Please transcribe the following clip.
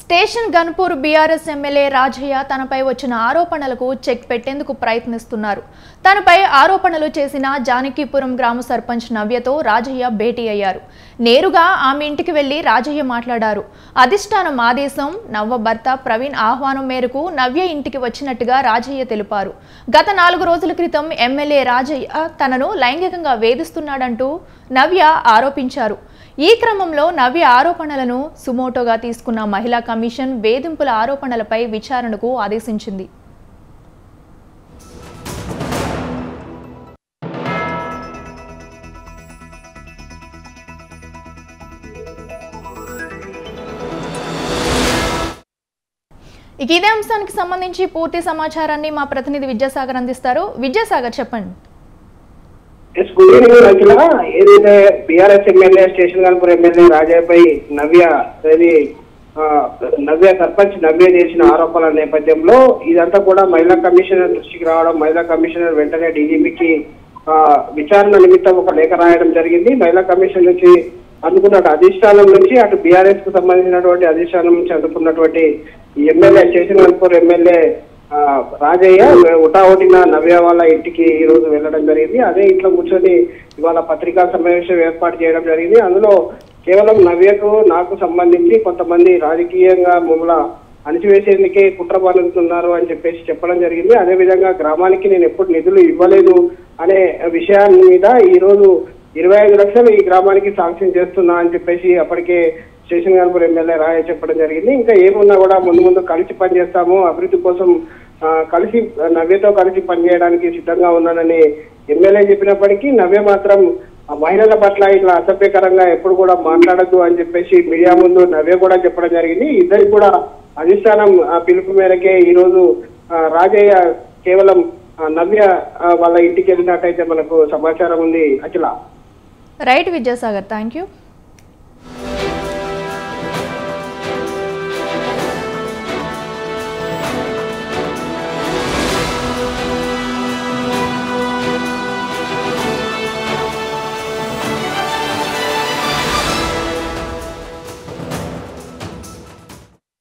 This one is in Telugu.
స్టేషన్ గన్పూర్ బీఆర్ఎస్ ఎమ్మెల్యే రాజయ్య తనపై వచ్చిన ఆరోపణలకు చెక్ పెట్టేందుకు ప్రయత్నిస్తున్నారు తనపై ఆరోపణలు చేసిన జానకీపురం గ్రామ సర్పంచ్ నవ్యతో రాజయ్య భేటీ అయ్యారు నేరుగా ఆమె ఇంటికి వెళ్లి రాజయ్య మాట్లాడారు అధిష్టానం ఆదేశం నవ్వ భర్త ప్రవీణ్ ఆహ్వానం మేరకు నవ్య ఇంటికి వచ్చినట్టుగా రాజయ్య తెలిపారు గత నాలుగు రోజుల క్రితం ఎమ్మెల్యే రాజయ్య తనను లైంగికంగా వేధిస్తున్నాడంటూ నవ్య ఆరోపించారు ఈ క్రమంలో నవ్య ఆరోపణలను సుమోటోగా తీసుకున్న మహిళా కమిషన్ వేధింపుల ఆరోపణలపై విచారణకు ఆదేశించింది ఇక ఇదే అంశానికి సంబంధించి పూర్తి సమాచారాన్ని మా ప్రతినిధి విద్యాసాగర్ అందిస్తారు విద్యాసాగర్ చెప్పండి ఎస్ గుడ్ ఈవినింగ్ అఖిల ఏదైతే BRS MLA station Kanpur MLA రాజాపై నవ్య అది ఆ, నవ్య సర్పంచ్ నవ్య చేసిన ఆరోపణల నేపథ్యంలో ఇదంతా కూడా మహిళా కమిషనర్ దృష్టికి రావడం మహిళా కమిషనర్ వెంటనే డీజీపీకి విచారణ నిమిత్తం ఒక లేఖ రాయడం జరిగింది మహిళా కమిషన్ నుంచి అందుకున్న అధిష్టానం నుంచి అటు బీఆర్ఎస్ కు సంబంధించినటువంటి అధిష్టానం నుంచి అందుకున్నటువంటి ఈ ఎమ్మెల్యే స్టేషన్ కాన్పూర్ ఎమ్మెల్యే ఆ, రాజయ్య ఉటాఓటిన నవ్య వాళ్ళ ఇంటికి ఈ రోజు వెళ్ళడం జరిగింది అదే ఇంట్లో కూర్చొని ఇవాళ పత్రికా సమావేశం ఏర్పాటు చేయడం జరిగింది అందులో కేవలం నవ్యకు నాకు సంబంధించి కొంతమంది రాజకీయంగా మమ్మల్ని అణిచివేసేందుకే కుట్ర పలుకుతున్నారు అని చెప్పేసి చెప్పడం జరిగింది అదే విధంగా గ్రామానికి నేను ఎప్పుడు నిధులు ఇవ్వలేదు అనే విషయాన్ని మీద ఈ రోజు ఇరవై ఐదు లక్షలు ఈ గ్రామానికి శాంక్షన్ చేస్తున్నా అని చెప్పేసి అప్పటికే స్టేషన్ గారు ఎమ్మెల్యే రాయ చెప్పడం జరిగింది ఇంకా ఏమున్నా కూడా ముందు ముందు కలిసి పనిచేస్తాము అభివృద్ధి కోసం ఆ, కలిసి నవ్యతో కలిసి పనిచేయడానికి సిద్ధంగా ఉన్నానని ఎమ్మెల్యే చెప్పినప్పటికీ నవ్య మాత్రం ఆ మహిళల పట్ల ఇట్లా అసభ్యకరంగా ఎప్పుడు కూడా మాట్లాడద్దు అని చెప్పేసి మీడియా ముందు నవ్య కూడా చెప్పడం జరిగింది ఇద్దరికి కూడా అధిష్టానం ఆ పిలుపు మేరకే ఈ రోజు ఆ, రాజయ్య కేవలం ఆ, నవ్య ఆ, వాళ్ళ ఇంటికి వెళ్ళినట్టయితే మనకు సమాచారం ఉంది Akhila right Vidyasagar thank you